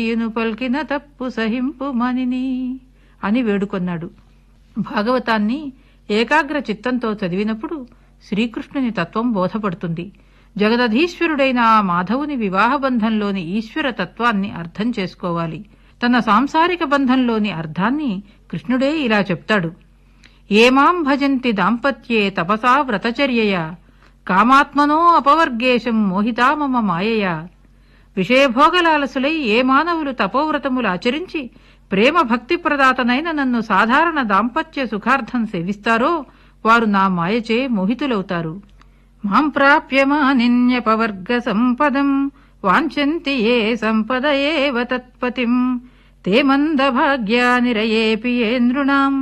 ఈయను పల్కిన తప్పు సహింపు మనిని అని వేడుకొన్నాడు భాగవతాన్ని ఏకాగ్ర చిత్తంతో చదివినప్పుడు శ్రీకృష్ణుని తత్వం బోధపడుతుంది జగదధీశ్వరుడైన ఆ మాధవుని వివాహబంధంలోని ఈశ్వర తత్వాన్ని అర్థం చేసుకోవాలి తన సాంసారిక బంధంలోని అర్థాన్ని కృష్ణుడే ఇలా చెప్తాడు ఏమాం భజంతి దాంపత్యే తపసా వ్రతచర్యయా కామాత్మనో అపవర్గేశం మోహితా మమ మాయయా విషయభోగలాలసులై ఏ మానవులు తపోవ్రతములు ఆచరించి ప్రేమ భక్తి ప్రదాతనైన నన్ను సాధారణ దాంపత్య సుఖార్థం సేవిస్తారో వారు నా మాయచే మోహితులవుతారు మాం ప్రాప్య మానిన్యపవర్గ సంపదం వాంఛంతి ఏ సంపద ఏవ తత్పతిం తే మందభాగ్యా నిరయేపి ఏ నృణాం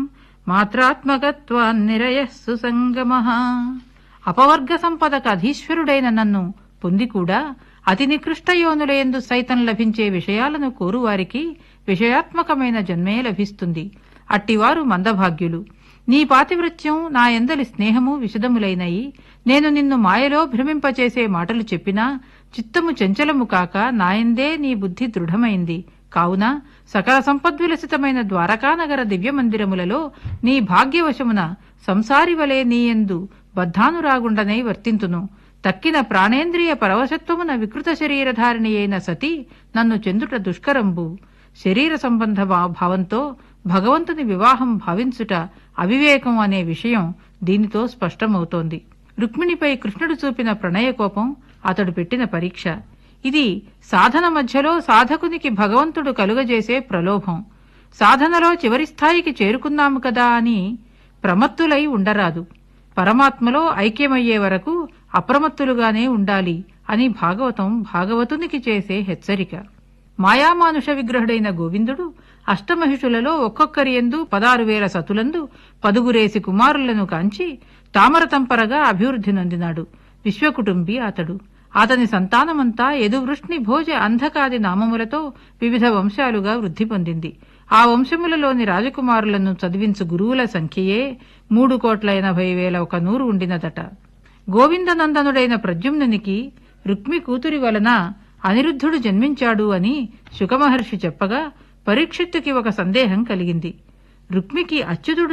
మాత్రాత్మకత్వాన్నిరయ సుసంగమ అపవర్గ సంపదకు అధీశ్వరుడైన నన్ను పొంది కూడా అతి నికృష్ట యోనులయందు సైతం లభించే విషయాలను కోరువారికి విషయాత్మకమైన జన్మే లభిస్తుంది అట్టివారు మందభాగ్యులు నీ పాతివృత్యం నా ఎందలి స్నేహము విశదములైనయి నేను నిన్ను మాయలో భ్రమింపచేసే మాటలు చెప్పినా చిత్తము చంచలము కాక నాయందే నీ బుద్ధి దృఢమైంది కావున సకల సంపద్విలసితమైన ద్వారకానగర దివ్యమందిరములలో నీ భాగ్యవశమున సంసారి వలె నీయందు బద్ధానురాగుండనై వర్తింతును తక్కిన ప్రాణేంద్రియ పరవశత్వమున వికృత శరీరధారిణి అయిన సతి నన్ను చెందుట దుష్కరంబు శరీర సంబంధ భా- భావంతో భగవంతుని వివాహం భావించుట అవివేకం అనే విషయం దీనితో స్పష్టమవుతోంది రుక్మిణిపై కృష్ణుడు చూపిన ప్రణయ కోపం అతడు పెట్టిన పరీక్ష ఇది సాధన మధ్యలో సాధకునికి భగవంతుడు కలుగజేసే ప్రలోభం సాధనలో చివరి స్థాయికి చేరుకున్నాము కదా అని ప్రమత్తులై ఉండరాదు పరమాత్మలో ఐక్యమయ్యే వరకు అప్రమత్తులుగానే ఉండాలి అని భాగవతం భాగవతునికి చేసే హెచ్చరిక మాయామానుష విగ్రహుడైన గోవిందుడు అష్టమహిషులలో ఒక్కొక్కరి ఎందు పదారు వేల సతులందు పదుగురేసి కుమారులను కాంచి తామరతంపరగా అభివృద్ధి నొందినాడు విశ్వకుటుంబి అతడు అతని సంతానమంతా యదువృష్ణి భోజ అంధకాది నామములతో వివిధ వంశాలుగా వృద్ధి పొందింది ఆ వంశములలోని రాజకుమారులను చదివించు గురువుల సంఖ్యయే మూడు కోట్ల ఎనభై వేల ఒక నూరు ఉండినదట గోవిందనందనుడైన ప్రద్యుమ్నునికి రుక్మి కూతురి వలన అనిరుద్ధుడు జన్మించాడు అని శుకమహర్షి చెప్పగా పరీక్షిత్తుకి ఒక సందేహం కలిగింది రుక్మికి అచ్యుతుడు